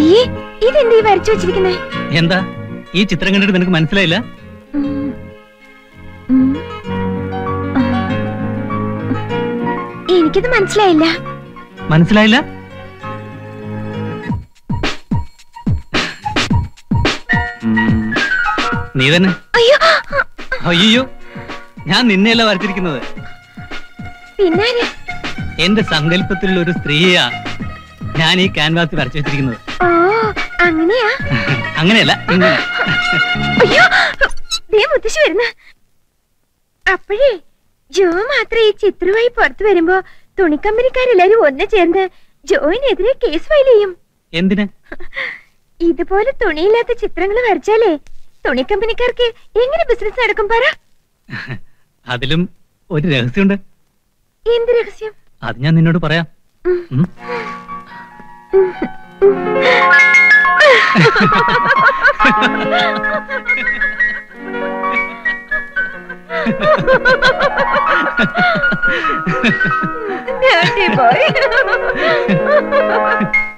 അയ്യേ ഇതെന്തീ വരച്ചു വെച്ചിരിക്കുന്നേ എന്താ ഈ ചിത്രം കണ്ടിട്ട് നിനക്ക് മനസ്സിലായില്ല ഉം. ഉം. ആ. എനിക്കിത് മനസ്സിലായില്ല മനസ്സിലായില്ല ഉം, നീ തന്നെ അയ്യോ അയ്യോ ഞാൻ നിന്നെയല്ല വരച്ചിരിക്കുന്നത് പിന്നാരെ എന്റെ സങ്കല്പത്തിലുള്ള ഒരു സ്ത്രീയാ ഞാൻ ഈ ക്യാൻവാസിൽ വരച്ചു വെച്ചിരിക്കുന്നത് ഓ അങ്ങനെയാ അങ്ങനെയല്ല ഇങ്ങനെ അയ്യോ ദേ മുത്തശ്ശി വരുന്ന അപ്പോഴേ ജോ മാത്രം ഈ ചിത്രമായി പുറത്തു വരുമ്പോ തുണിക്കമ്പനിക്കാരെല്ലാരും ഒന്ന് ചേർന്ന് ജോയിനെതിരെ കേസ് ഫയൽ ചെയ്യും എന്തിന് ഇതുപോലെ തുണിയില്ലാത്ത ചിത്രങ്ങൾ വരച്ചാലേ തുണിക്കമ്പനിക്കാർക്ക് എങ്ങനെ ബിസിനസ് നടക്കും പറ അതിലും ഒരു രഹസ്യമുണ്ട് എന്ത് രഹസ്യം അത് ഞാൻ നിന്നോട് പറയാം ഉം. Naughty boy.